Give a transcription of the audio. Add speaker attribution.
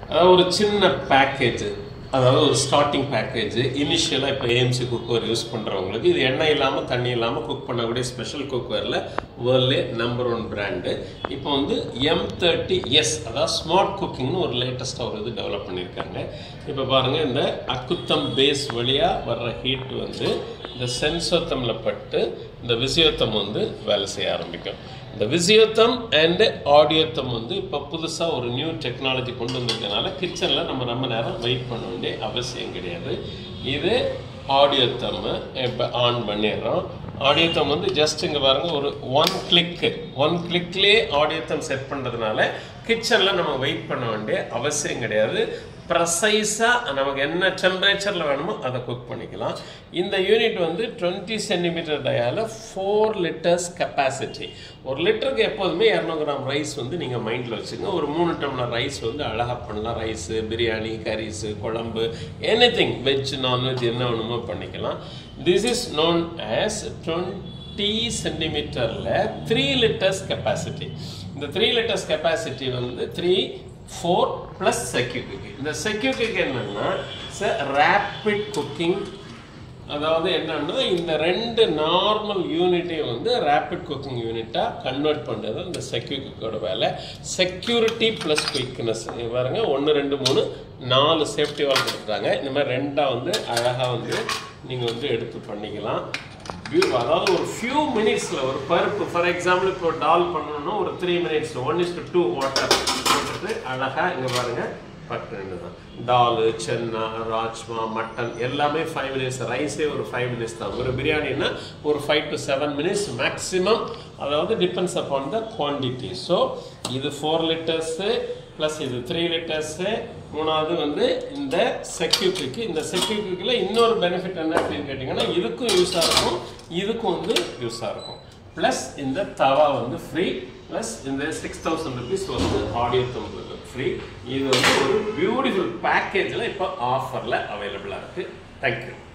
Speaker 1: அதாவது ஒரு சின்ன பேக்கேஜ் அதாவது ஒரு ஸ்டார்டிங் பேக்கேஜ் இனிஷியலாக இப்போ ஏஎம்சி குக்வேர் யூஸ் பண்ணுறவங்களுக்கு இது எண்ணெய் இல்லாமல் தண்ணி இல்லாமல் குக் பண்ணக்கூடிய ஸ்பெஷல் குக்வேரில் வேர்ல்ட்லே நம்பர் ஒன் பிராண்டு இப்போ வந்து எம் தேர்ட்டி எஸ் அதாவது ஸ்மார்ட் குக்கிங்னு ஒரு லேட்டஸ்ட்டாக ஒரு இது டெவலப் பண்ணியிருக்காங்க இப்போ பாருங்கள் இந்த அக்குத்தம் பேஸ் வழியாக வர்ற ஹீட் வந்து இந்த சென்சோத்தமில் பட்டு இந்த விசியோத்தம் வந்து வேலை செய்ய ஆரம்பிக்கும் இந்த விசியோத்தம் அண்டு ஆடியோத்தம் வந்து இப்போ புதுசாக ஒரு நியூ டெக்னாலஜி கொண்டு வந்திருக்கனால கிச்சனில் நம்ம ரொம்ப நேரம் வெயிட் பண்ண வேண்டிய அவசியம் கிடையாது இது ஆடியோத்தம் இப்போ ஆன் பண்ணிடுறோம் ஆடியோத்தம் வந்து ஜஸ்ட் இங்கே பாருங்கள் ஒரு ஒன் கிளிக்கு ஒன் கிளிக்லேயே ஆடியோத்தம் செட் பண்ணுறதுனால கிச்சனில் நம்ம வெயிட் பண்ண வேண்டிய அவசியம் கிடையாது ப்ரசைஸாக நமக்கு என்ன டெம்பரேச்சரில் வேணுமோ அதை குக் பண்ணிக்கலாம் இந்த யூனிட் வந்து டுவெண்ட்டி சென்டிமீட்டர் டயால ஃபோர் லிட்டர்ஸ் கெப்பாசிட்டி ஒரு லிட்டருக்கு எப்போதுமே இரநூறு கிராம் ரைஸ் வந்து நீங்கள் மைண்டில் வச்சுங்க ஒரு மூணு டம்ளர் ரைஸ் வந்து அழகாக பண்ணலாம் ரைஸு பிரியாணி கரீஸு குழம்பு எனி திங் வெஜ் நான்வெஜ் என்ன வேணுமோ பண்ணிக்கலாம் this is known as twenty சென்டிமீட்டரில் த்ரீ லிட்டர்ஸ் கெப்பாசிட்டி இந்த த்ரீ லிட்டர்ஸ் கெப்பாசிட்டி வந்து த்ரீ ஃபோர் ப்ளஸ் செக்யூக்கு இந்த செக்யூக்கு என்னன்னா ரேப்பிட் குக்கிங் அதாவது என்னன்னா இந்த ரெண்டு நார்மல் யூனிட்டையும் வந்து ரேப்பிட் குக்கிங் யூனிட்டாக கன்வெர்ட் பண்ணுறது இந்த செக்யூரிட்டியோட வேலை செக்யூரிட்டி ப்ளஸ் குயிக்னஸ் பாருங்க ஒன்று ரெண்டு மூணு நாலு சேஃப்டி வால் கொடுத்துட்டாங்க இந்த மாதிரி ரெண்டாக வந்து அழகாக வந்து நீங்கள் வந்து எடுத்து பண்ணிக்கலாம் வியூ அதாவது ஒரு ஃபியூ மினிட்ஸில் ஒரு பருப்பு ஃபார் எக்ஸாம்பிள் இப்போ டால் பண்ணணும்னா ஒரு three minutes one is to water போட்டுட்டு அழகாக இங்கே பாருங்கள் பட்டு தான் டாலு சென்னா ராஜ்மா மட்டன் எல்லாமே ஃபைவ் மினிட்ஸ் ரைஸே ஒரு ஃபைவ் மினிட்ஸ் தான் ஒரு பிரியாணின்னா ஒரு five to seven minutes maximum அதாவது depends upon the quantity so இது ஃபோர் லிட்டர்ஸு ப்ளஸ் இது த்ரீ லிட்டர்ஸு மூணாவது வந்து இந்த செக்யூரிட்டிக்கு இந்த செக்யூரிட்டிக்கில் இன்னொரு பெனிஃபிட் என்ன அப்படின்னு கேட்டிங்கன்னா இதுக்கும் யூஸாக இருக்கும் இதுக்கும் வந்து யூஸாக இருக்கும் ப்ளஸ் இந்த தவா வந்து ஃப்ரீ ப்ளஸ் இந்த சிக்ஸ் தௌசண்ட் ருபீஸ் வந்து ஆடியோ தொம்பது ஃப்ரீ இது வந்து ஒரு பியூட்டிஃபுல் பேக்கேஜில் இப்போ ஆஃபரில் அவைலபிளாக இருக்குது தேங்க்யூ